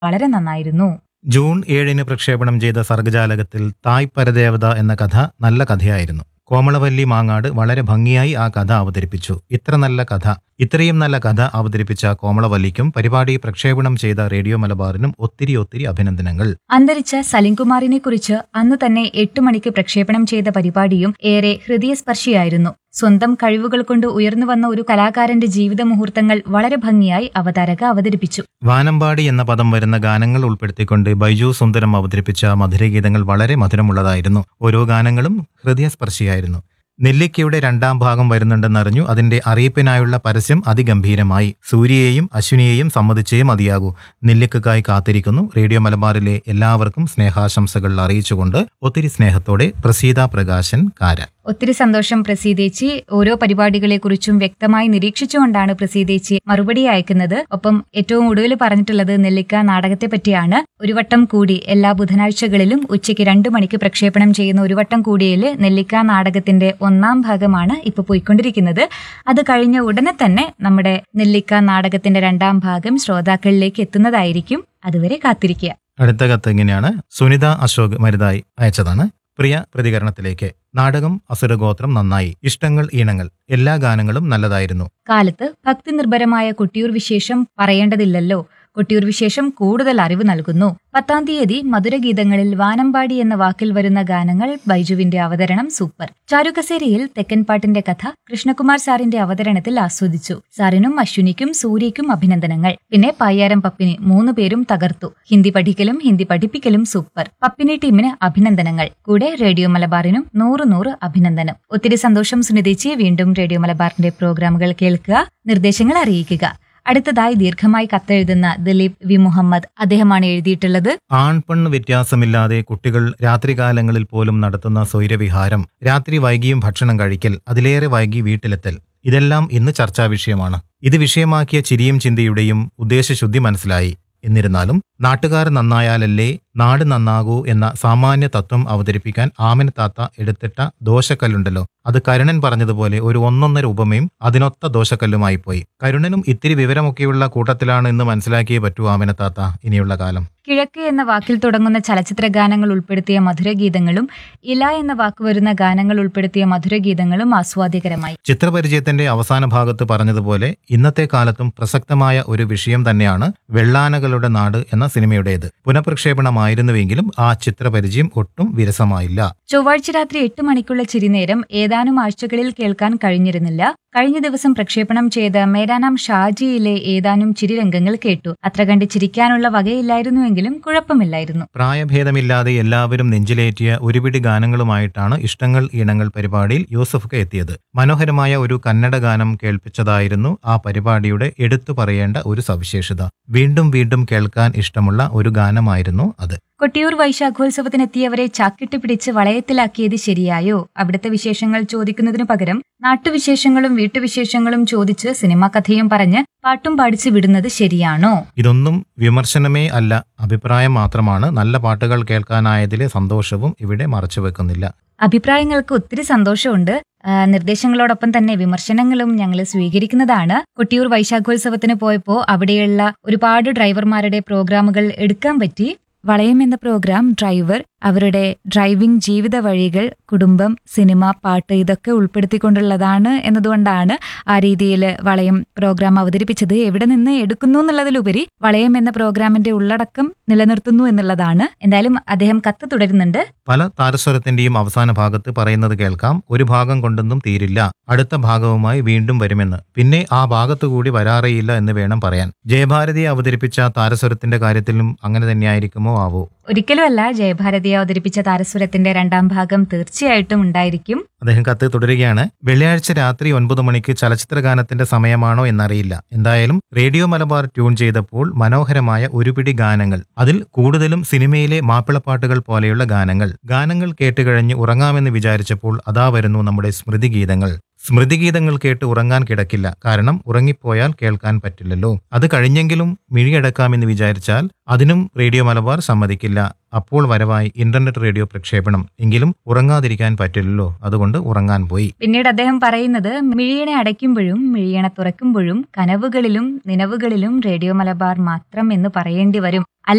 വളരെ നന്നായിരുന്നു ജൂൺ ഏഴിന് പ്രക്ഷേപണം ചെയ്ത സർഗജാലകത്തിൽ തായ് പരദേവത എന്ന കഥ നല്ല കഥയായിരുന്നു കോമളവല്ലി മാങ്ങാട് വളരെ ഭംഗിയായി ആ കഥ അവതരിപ്പിച്ചു ഇത്ര നല്ല കഥ ഇത്രയും നല്ല കഥ അവതരിപ്പിച്ച കോമളവല്ലിക്കും പരിപാടി പ്രക്ഷേപണം ചെയ്ത റേഡിയോ മലബാറിനും ഒത്തിരി ഒത്തിരി അഭിനന്ദനങ്ങൾ അന്തരിച്ച സലിംകുമാറിനെ കുറിച്ച് അന്ന് തന്നെ എട്ട് മണിക്ക് പ്രക്ഷേപണം ചെയ്ത പരിപാടിയും ഏറെ ഹൃദയസ്പർശിയായിരുന്നു സ്വന്തം കഴിവുകൾ കൊണ്ട് ഉയർന്നു വന്ന ഒരു കലാകാരന്റെ ജീവിത മുഹൂർത്തങ്ങൾ വളരെ ഭംഗിയായി അവതാരക അവതരിപ്പിച്ചു വാനമ്പാടി എന്ന പദം വരുന്ന ഗാനങ്ങൾ ഉൾപ്പെടുത്തിക്കൊണ്ട് ബൈജു സുന്ദരം അവതരിപ്പിച്ച മധുരഗീതങ്ങൾ വളരെ മധുരമുള്ളതായിരുന്നു ഓരോ ഗാനങ്ങളും ഹൃദയസ്പർശിയായിരുന്നു നെല്ലിക്കയുടെ രണ്ടാം ഭാഗം വരുന്നുണ്ടെന്നറിഞ്ഞു അതിന്റെ അറിയിപ്പിനായുള്ള പരസ്യം അതിഗംഭീരമായി സൂര്യയെയും അശ്വിനിയെയും സമ്മതിച്ചേ മതിയാകൂ നെല്ലിക്കക്കായി കാത്തിരിക്കുന്നു റേഡിയോ മലബാറിലെ എല്ലാവർക്കും സ്നേഹാശംസകൾ അറിയിച്ചുകൊണ്ട് ഒത്തിരി സ്നേഹത്തോടെ പ്രസീത പ്രകാശൻ കാര ഒത്തിരി സന്തോഷം പ്രസീതേച്ചി ഓരോ പരിപാടികളെക്കുറിച്ചും വ്യക്തമായി നിരീക്ഷിച്ചുകൊണ്ടാണ് പ്രസീതേച്ചി മറുപടി അയക്കുന്നത് ഒപ്പം ഏറ്റവും ഒടുവിൽ പറഞ്ഞിട്ടുള്ളത് നെല്ലിക്ക നാടകത്തെ പറ്റിയാണ് ഒരു വട്ടം കൂടി എല്ലാ ബുധനാഴ്ചകളിലും ഉച്ചയ്ക്ക് രണ്ടു മണിക്ക് പ്രക്ഷേപണം ചെയ്യുന്ന ഒരു വട്ടം കൂടിയിൽ നെല്ലിക്ക നാടകത്തിന്റെ ഒന്നാം ഭാഗമാണ് ഇപ്പൊ പോയിക്കൊണ്ടിരിക്കുന്നത് അത് കഴിഞ്ഞ ഉടനെ തന്നെ നമ്മുടെ നെല്ലിക്ക നാടകത്തിന്റെ രണ്ടാം ഭാഗം ശ്രോതാക്കളിലേക്ക് എത്തുന്നതായിരിക്കും അതുവരെ കാത്തിരിക്കുക അടുത്ത കത്ത് ഇങ്ങനെയാണ് സുനിത അശോക് മരുതായി അയച്ചതാണ് പ്രിയ പ്രതികരണത്തിലേക്ക് നാടകം അസുരഗോത്രം നന്നായി ഇഷ്ടങ്ങൾ ഈണങ്ങൾ എല്ലാ ഗാനങ്ങളും നല്ലതായിരുന്നു കാലത്ത് ഭക്തി നിർഭരമായ കൊട്ടിയൂർ വിശേഷം പറയേണ്ടതില്ലല്ലോ കൊട്ടിയൂർ വിശേഷം കൂടുതൽ അറിവ് നൽകുന്നു പത്താം തീയതി മധുരഗീതങ്ങളിൽ വാനമ്പാടി എന്ന വാക്കിൽ വരുന്ന ഗാനങ്ങൾ ബൈജുവിന്റെ അവതരണം സൂപ്പർ ചാരുകസേരയിൽ തെക്കൻ പാട്ടിന്റെ കഥ കൃഷ്ണകുമാർ സാറിന്റെ അവതരണത്തിൽ ആസ്വദിച്ചു സാറിനും അശ്വിനിക്കും സൂര്യയ്ക്കും അഭിനന്ദനങ്ങൾ പിന്നെ പായ്യാരം പപ്പിനി മൂന്ന് പേരും തകർത്തു ഹിന്ദി പഠിക്കലും ഹിന്ദി പഠിപ്പിക്കലും സൂപ്പർ പപ്പിനി ടീമിന് അഭിനന്ദനങ്ങൾ കൂടെ റേഡിയോ മലബാറിനും നൂറ് നൂറ് അഭിനന്ദനം ഒത്തിരി സന്തോഷം സുനിതേച്ചി വീണ്ടും റേഡിയോ മലബാറിന്റെ പ്രോഗ്രാമുകൾ കേൾക്കുക നിർദ്ദേശങ്ങൾ അറിയിക്കുക അടുത്തതായി ദീർഘമായി കത്തെഴുതുന്ന ദിലീപ് വി മുഹമ്മദ് അദ്ദേഹമാണ് എഴുതിയിട്ടുള്ളത് ആൺപെണ്ണ് വ്യത്യാസമില്ലാതെ കുട്ടികൾ രാത്രികാലങ്ങളിൽ പോലും നടത്തുന്ന സ്വൈരവിഹാരം രാത്രി വൈകിയും ഭക്ഷണം കഴിക്കൽ അതിലേറെ വൈകി വീട്ടിലെത്തൽ ഇതെല്ലാം ഇന്ന് ചർച്ചാ വിഷയമാണ് ഇത് വിഷയമാക്കിയ ചിരിയും ചിന്തയുടെയും ഉദ്ദേശശുദ്ധി മനസ്സിലായി എന്നിരുന്നാലും നാട്ടുകാർ നന്നായാലല്ലേ നാട് നന്നാകൂ എന്ന സാമാന്യ തത്വം അവതരിപ്പിക്കാൻ ആമിന താത്ത എടുത്തിട്ട ദോശക്കല്ലുണ്ടല്ലോ അത് കരുണൻ പറഞ്ഞതുപോലെ ഒരു ഒന്നൊന്നര ഉപമയും അതിനൊത്ത ദോശക്കല്ലുമായി പോയി കരുണനും ഇത്തിരി വിവരമൊക്കെയുള്ള കൂട്ടത്തിലാണ് എന്ന് മനസ്സിലാക്കിയേ പറ്റൂ ആമിന താത്ത ഇനിയുള്ള കാലം കിഴക്ക് എന്ന വാക്കിൽ തുടങ്ങുന്ന ചലച്ചിത്ര ഗാനങ്ങൾ ഉൾപ്പെടുത്തിയ മധുരഗീതങ്ങളും ഇല എന്ന വാക്ക് വരുന്ന ഗാനങ്ങൾ ഉൾപ്പെടുത്തിയ മധുരഗീതങ്ങളും ആസ്വാദ്യകരമായി ചിത്രപരിചയത്തിന്റെ അവസാന ഭാഗത്ത് പറഞ്ഞതുപോലെ ഇന്നത്തെ കാലത്തും പ്രസക്തമായ ഒരു വിഷയം തന്നെയാണ് വെള്ളാനകളുടെ നാട് എന്ന സിനിമയുടേത് പുനഃപ്രക്ഷേപണമായിരുന്നുവെങ്കിലും ആ ചിത്രപരിചയം ഒട്ടും വിരസമായില്ല ചൊവ്വാഴ്ച രാത്രി എട്ട് മണിക്കുള്ള ചിരിനേരം ഏതാനും ആഴ്ചകളിൽ കേൾക്കാൻ കഴിഞ്ഞിരുന്നില്ല കഴിഞ്ഞ ദിവസം പ്രക്ഷേപണം ചെയ്ത മേരാനാം ഷാജിയിലെ ഏതാനും ചിരിരംഗങ്ങൾ കേട്ടു അത്ര കണ്ട് ചിരിക്കാനുള്ള വകയില്ലായിരുന്നുവെങ്കിലും കുഴപ്പമില്ലായിരുന്നു പ്രായഭേദമില്ലാതെ എല്ലാവരും നെഞ്ചിലേറ്റിയ ഒരുപിടി ഗാനങ്ങളുമായിട്ടാണ് ഇഷ്ടങ്ങൾ ഈണങ്ങൾ പരിപാടിയിൽ യൂസഫ് കെ എത്തിയത് മനോഹരമായ ഒരു കന്നഡ ഗാനം കേൾപ്പിച്ചതായിരുന്നു ആ പരിപാടിയുടെ എടുത്തു പറയേണ്ട ഒരു സവിശേഷത വീണ്ടും വീണ്ടും കേൾക്കാൻ ഇഷ്ടമുള്ള ഒരു ഗാനമായിരുന്നു അത് കൊട്ടിയൂർ വൈശാഖോത്സവത്തിനെത്തിയവരെ ചാക്കിട്ട് പിടിച്ച് വളയത്തിലാക്കിയത് ശരിയായോ അവിടുത്തെ വിശേഷങ്ങൾ ചോദിക്കുന്നതിനു പകരം നാട്ടുവിശേഷങ്ങളും വീട്ടുവിശേഷങ്ങളും ചോദിച്ച് സിനിമാ കഥയും പറഞ്ഞ് പാട്ടും പാടിച്ച് വിടുന്നത് ശരിയാണോ ഇതൊന്നും വിമർശനമേ അല്ല അഭിപ്രായം മാത്രമാണ് നല്ല പാട്ടുകൾ കേൾക്കാനായതിലെ സന്തോഷവും ഇവിടെ മറച്ചുവെക്കുന്നില്ല അഭിപ്രായങ്ങൾക്ക് ഒത്തിരി സന്തോഷമുണ്ട് ആ, നിർദ്ദേശങ്ങളോടൊപ്പം തന്നെ വിമർശനങ്ങളും ഞങ്ങൾ സ്വീകരിക്കുന്നതാണ് കൊട്ടിയൂർ വൈശാഖോത്സവത്തിന് പോയപ്പോൾ അവിടെയുള്ള ഒരുപാട് ഡ്രൈവർമാരുടെ പ്രോഗ്രാമുകൾ എടുക്കാൻ പറ്റി വളയം എന്ന പ്രോഗ്രാം ഡ്രൈവർ അവരുടെ ഡ്രൈവിംഗ് ജീവിത വഴികൾ കുടുംബം സിനിമ പാട്ട് ഇതൊക്കെ ഉൾപ്പെടുത്തിക്കൊണ്ടുള്ളതാണ് എന്നതുകൊണ്ടാണ് ആ രീതിയിൽ വളയം പ്രോഗ്രാം അവതരിപ്പിച്ചത് എവിടെ നിന്ന് എടുക്കുന്നു എന്നുള്ളതിലുപരി വളയം എന്ന പ്രോഗ്രാമിന്റെ ഉള്ളടക്കം നിലനിർത്തുന്നു എന്നുള്ളതാണ് എന്തായാലും അദ്ദേഹം കത്ത് തുടരുന്നുണ്ട് പല താരസ്വരത്തിന്റെയും അവസാന ഭാഗത്ത് പറയുന്നത് കേൾക്കാം ഒരു ഭാഗം കൊണ്ടൊന്നും തീരില്ല അടുത്ത ഭാഗവുമായി വീണ്ടും വരുമെന്ന് പിന്നെ ആ ഭാഗത്തു കൂടി വരാറേയില്ല എന്ന് വേണം പറയാൻ ജയഭാരതിയെ അവതരിപ്പിച്ച താരസ്വരത്തിന്റെ കാര്യത്തിലും അങ്ങനെ തന്നെയായിരിക്കുമോ ആവോ ഒരിക്കലുമല്ല ജയഭാരതിയെ അവതരിപ്പിച്ച താരസ്വരത്തിന്റെ രണ്ടാം ഭാഗം തീർച്ചയായിട്ടും ഉണ്ടായിരിക്കും അദ്ദേഹം കത്ത് തുടരുകയാണ് വെള്ളിയാഴ്ച രാത്രി ഒൻപത് മണിക്ക് ചലച്ചിത്ര ഗാനത്തിന്റെ സമയമാണോ എന്നറിയില്ല എന്തായാലും റേഡിയോ മലബാർ ട്യൂൺ ചെയ്തപ്പോൾ മനോഹരമായ ഒരുപിടി ഗാനങ്ങൾ അതിൽ കൂടുതലും സിനിമയിലെ മാപ്പിളപ്പാട്ടുകൾ പോലെയുള്ള ഗാനങ്ങൾ ഗാനങ്ങൾ കേട്ടുകഴിഞ്ഞ് ഉറങ്ങാമെന്ന് വിചാരിച്ചപ്പോൾ അതാ വരുന്നു നമ്മുടെ സ്മൃതിഗീതങ്ങൾ സ്മൃതിഗീതങ്ങൾ കേട്ട് ഉറങ്ങാൻ കിടക്കില്ല കാരണം ഉറങ്ങിപ്പോയാൽ കേൾക്കാൻ പറ്റില്ലല്ലോ അത് കഴിഞ്ഞെങ്കിലും മിഴിയടക്കാമെന്ന് വിചാരിച്ചാൽ അതിനും റേഡിയോ മലബാർ സമ്മതിക്കില്ല അപ്പോൾ വരവായി ഇന്റർനെറ്റ് റേഡിയോ പ്രക്ഷേപണം എങ്കിലും ഉറങ്ങാതിരിക്കാൻ പറ്റില്ലല്ലോ അതുകൊണ്ട് ഉറങ്ങാൻ പോയി പിന്നീട് അദ്ദേഹം പറയുന്നത് മിഴിയണെ അടയ്ക്കുമ്പോഴും മിഴിയണ തുറക്കുമ്പോഴും കനവുകളിലും നിലവുകളിലും റേഡിയോ മലബാർ മാത്രം എന്ന് പറയേണ്ടി വരും